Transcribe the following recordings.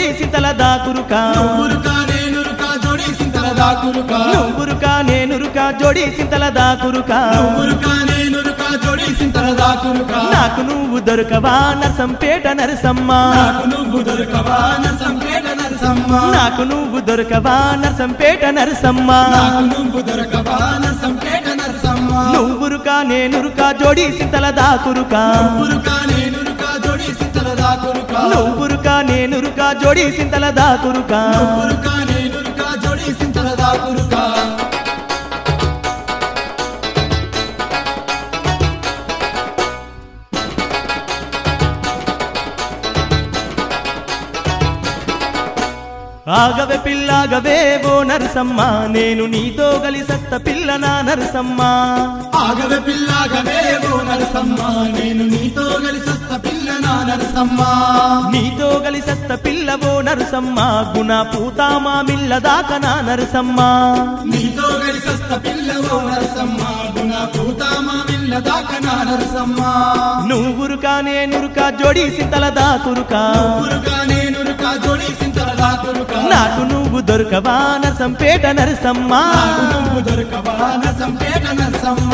సింతల దాకురుక నువ్వురుకా నేనురుకా జోడి సింతల దాకురుకా నువ్వురుక నేనురుక జోడి సింతల దాకురుక నువ్వురుకా నేనురుకా జోడి సింతల దాకురుకా నాకు నువ్వు దొరకవా నరసంపేట నరసమ్మ నాకు నువ్వు దొరకవా నరసంపేట నరసమ్మ నాకు నువ్వు దొరకవా నరసంపేట నరసమ్మ నాకు నువ్వు దొరకవా నరసంపేట నరసమ్మ నువ్వురుక నేనురుక జోడి సింతల దాకురుక నువ్వురుకా నేనురుకా జోడి సింతల దాకురుకా నువ్వురుక నేనురుక జోడి సింతల దాకురుక నువ్వురుకా నేనురుకా జోడి సింతల దాకురుకా ఆగవే పిల్లాగవే ఓ నరసమ్మ నేను నీతో గలిసత్త పిల్ల నా నరసమ్మ ఆగవే పిల్లాగవే ఓ నరసమ్మ నేను నీతో కలిసొస్త పిల్ల నా నరసమ్మ నీతో గలిసత్త పిల్ల ఓ నరసమ్మ గుణ పూతామా మిల్ల దాకా నా నరసమ్మ నీతో కలిసొస్త పిల్ల ఓ నరసమ్మ గుణ పూతామా మిల్ల దాకా నా నరసమ్మ నువ్వురుక నేనురుక జోడి సింతల దాకురుక ఊరుకా నేనురుకా జోడి సింతల దాకురుకా నాకు నువ్వు దొరకవా నరసంపేట నరసమ్మ నాకు నువ్వు దొరకవా నరసంపేట నరసమ్మ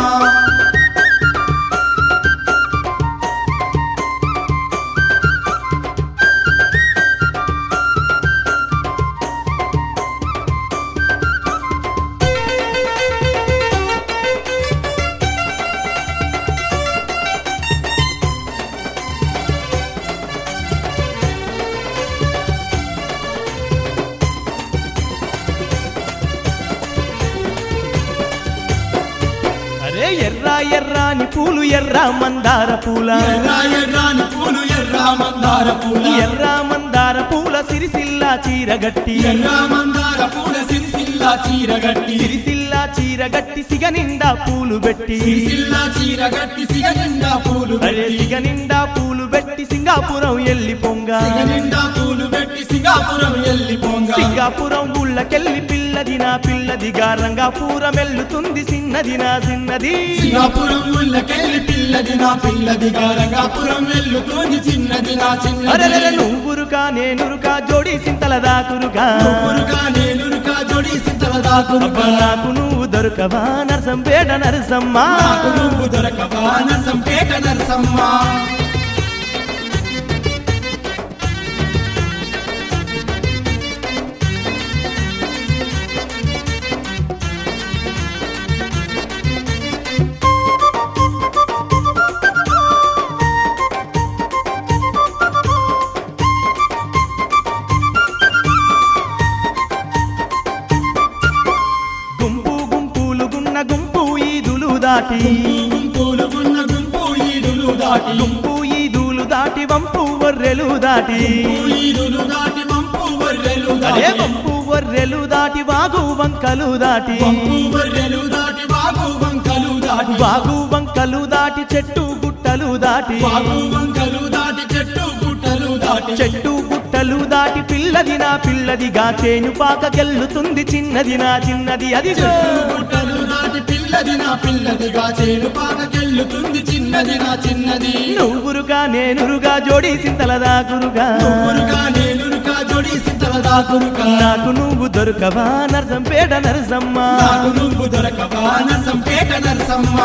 అరే ఎర్ర ఎర్రాని పూలు ఎర్ర మందార పూల ఎర్ర ఎర్రాని పూలు ఎర్ర మందార పూల ఎర్ర మందార పూల సిరిసిల్ల చీరగట్టి ఎర్ర మందార పూల సిరిసిల్ల చీరగట్టి సిరిసిల్ల చీరగట్టి సిగ నిండా పూలు పెట్టి సిరిసిల్ల చీరగట్టి సిగ నిండా పూలు అరే పెట్టి సిగ నిండా పూలు పెట్టి సింగాపురం ఎల్లి పొంగ సిగ నిండా పూలు పెట్టి సింగాపురం ఎల్లి పొంగ సింగాపురం ఊళ్ళకెళ్ళి పిల్లది నా పిల్లదిగా రంగాపురం ఎల్లుతుంది చిన్నది నా చిన్నది సింగాపురం ఊళ్ళకెళ్ళి పిల్లది నా పిల్లది రంగాపురం వెళ్ళుతోంది చిన్నది నా అరే చిన్నది నువ్వురుకా నేనురుకా జోడి సింతల దాకురుకా నువ్వురుగా నేనురుగా జోడి సింతల అబ్బా దాకురుగా నాకు నువ్వు దొరకవా నరసంపేట నరసమ్మ నాకు నువ్వు దొరకవా నరసంపేట నరసమ్మ గుంపు గుంపులు గున్న గుంపు ఈదులు దాటి గుంపులు గున్న గుంపు ఈదులు దాటి గుంపు ఈదులు దాటి వంపు వర్రెలు దాటి ఈదులు దాటి వంపు వర్రెలు అరే దాటి వంపు వర్రెలు దాటి వాగు వంకలు దాటి వంపు వర్రెలు దాటి వాగు వంకలు దాటి వాగు వంకలు దాటి చెట్టు గుట్టలు దాటి వాగు వంకలు దాటి చెట్టు గుట్టలు దాటి చెట్టు గుట్టలు దాటి పిల్లది నా పిల్లదిగా చేను పాక గెల్లుతుంది చిన్నది నా చిన్నది అది చెట్టు గుట్టలు దాటి పిల్లది నా పిల్లదిగా చేను పాకకెళ్ళుతుంది చిన్నది నా చిన్నది నువ్వురుగా నేనురుగా జోడి సింతల దాకురుగా నువ్వురుగా నేనురుగా జోడి సింతల దాకురుగా నాకు నువ్వు దొరకవా నరసంపేట నరసమ్మ నాకు నువ్వు దొరకవా నరసంపేట నరసమ్మ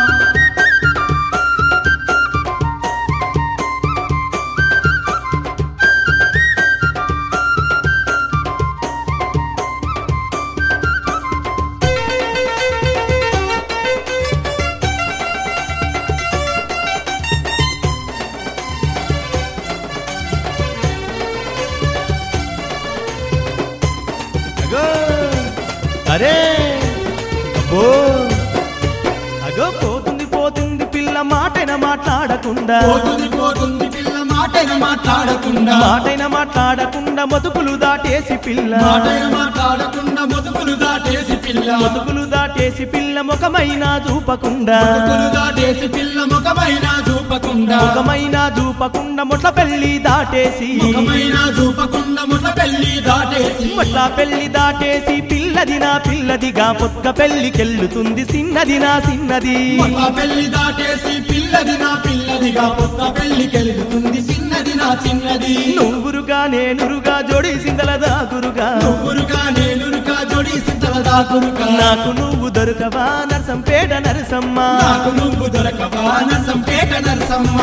అగో అరే అబ్బో అగో పోతుంది పోతుంది పిల్ల మాటైన మాట్లాడకుండా పోతుంది పోతుంది పిల్ల మాటైన మాట్లాడకుండా మాటైన మాట్లాడకుండా మతుకులు దాటేసి పిల్ల మాటైన మాట్లాడకుండా ముదుకులు దాటేసి పిల్ల మతుకులు దాటేసి పిల్ల ముఖమైన చూపకుండా ముదుకులు దాటేసి పిల్ల ముఖమైన చూపకుండా ముఖమైన చూపకుండా ముట్ల పెళ్లి దాటేసి ముఖమైన చూపకుండా ముఠ పెళ్లి దాటేసి ముట్ల పెళ్లి దాటేసి పిల్లది నా పిల్లదిగా పొక్క పెళ్లికెళ్ళుతుంది చిన్నది నా చిన్నది ముఠ పెళ్లి దాటేసి పిల్లది నా పిల్లది చిన్నదిగా పొత్త పెళ్లికెలుగుతుంది చిన్నది నా చిన్నది నువ్వురుగా నేనురుగా జోడి సిందల దాకురుగా నువ్వురుగా నేనురుగా జోడిసి తలదాకురుగా నాకు నువ్వు దొరకవా నరసంపేట నరసమ్మ నాకు నువ్వు దొరకవా నరసంపేట నరసమ్మ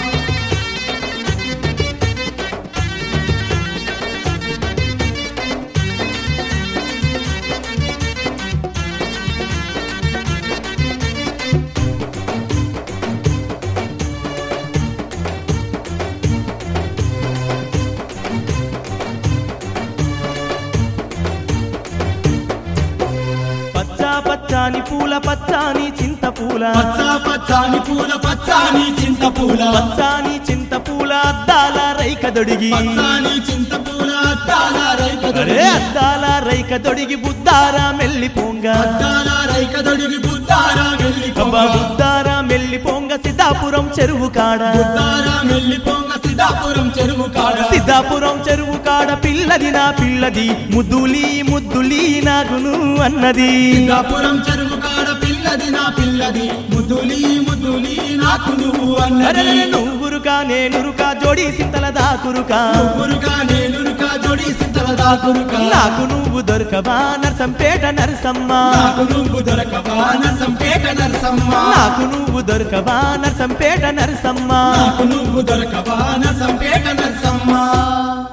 పచ్చా పచ్చాని పూల పచ్చాని చింత పూల పచ్చ పచ్చాని పూల పచ్చాని చింత పూల పచ్చాని చింత పూల అద్దాల రైక దొడిగి పచ్చాని చింత పూల అద్దాల రైక అరే అద్దాల రైక దొడిగి బుద్ధారా మెల్లి పొంగ అద్దాల రైక దొడిగి బుద్ధారా వెళ్ళి అబ్బా బుద్ధారా మెల్లి పొంగ సిద్ధాపురం చెరువు కాడ బుద్ధారా వెళ్ళి పొంగ సిద్ధాపురం చెరువు కాడ సిద్ధాపురం చెరువు కాడ పిల్లది నా పిల్లది ముద్దులి ముద్దులి నాకును అన్నది సిద్ధాపురం చెరువు కాడ పిల్లది నా పిల్లది ముద్దులి ముద్దులి నాకు నువ్వు అరే అన్నది నువ్వురుకా నేనురుకా జోడి సింతల దాకురుకా నువ్వురుగా నేనురుగా జోడిసి తలదాకురుగా నాకు నువ్వు దొరకవా నరసంపేట నరసమ్మ నాకు నువ్వు దొరకవా నరసంపేట నరసమ్మ నాకు నువ్వు దొరకవా నరసంపేట నరసమ్మ నాకు నువ్వు దొరకవా నరసంపేట నరసమ్మ